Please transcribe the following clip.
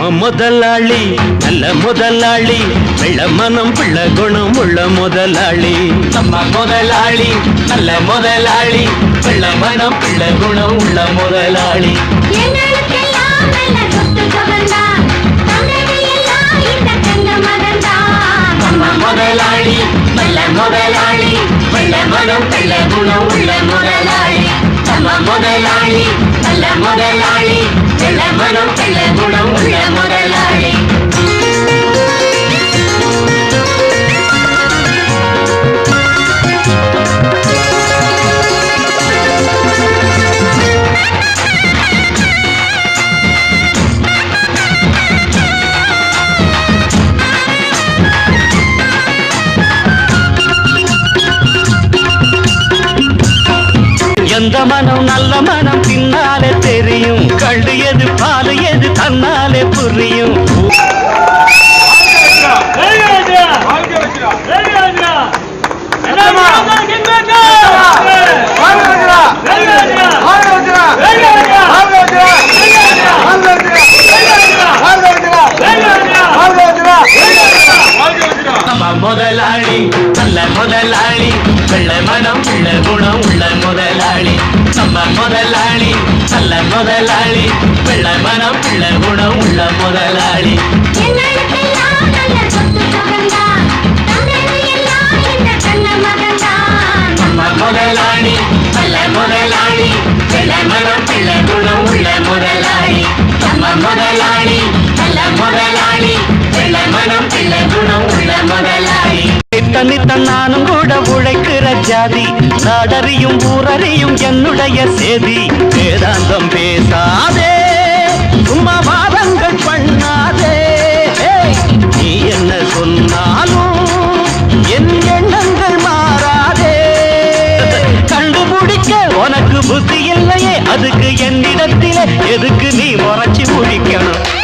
நம்ம முதலாளி நல்ல முதலாளி வெள்ள மனம் பிள்ளை குணம் உள்ள முதலாளி நம்ம முதலாளி நல்ல முதலாளி பிள்ள மனம் பிள்ளை குணம் உள்ள முதலாளி எங்களுக்கெல்லாம் நல்ல சொத்து சுகந்தான் தந்தையெல்லாம் இந்த தங்க மகன்தான் நம்ம முதலாளி நல்ல முதலாளி பிள்ள மனம் பிள்ளை குணம் உள்ள முதலாளி நம்ம முதலாளி நல்ல முதலாளி பிள்ள மனம் பிள்ளை குணம் உள்ள முதலாளி எந்த மனம் நல்ல மனம் பின்னாலே தெரியும் கண்டு எது பாலு எது தன்னாலே புரியும் நம்ம முதலாளி நல்ல முதலாளி வெள்ள மனம் உள்ள குணம் உள்ள முதலாளி நம்ம முதலாளி நல்ல முதலாளி வெள்ள மனம் உள்ள குணம் உள்ள முதலாளி எங்களுக்கெல்லாம் நல்ல சொத்து சுகந்தான் தந்தையெல்லாம் இந்த தங்க மகன்தான் நம்ம முதலாளி நல்ல முதலாளி வெள்ள மனம் உள்ள குணம் உள்ள முதலாளி நம்ம முதலாளி நல்ல முதலாளி வெள்ள மனம் உள்ள குணம் உள்ள முதலாளி தன்னித்தன் நானும் கூட உழைக்கிற ஜாதி நாடறியும் ஊரறியும் என்னுடைய சேதி வேதாந்தம் பேசாதே சும்மா வாதங்கள் பண்ணாதே ஏய், நீ என்ன சொன்னாலும் என் எண்ணங்கள் மாறாதே கண்டுபிடிக்க உனக்கு புத்தி இல்லையே அதுக்கு என்னிடத்திலே எதுக்கு நீ முறைச்சி முடிக்கணும்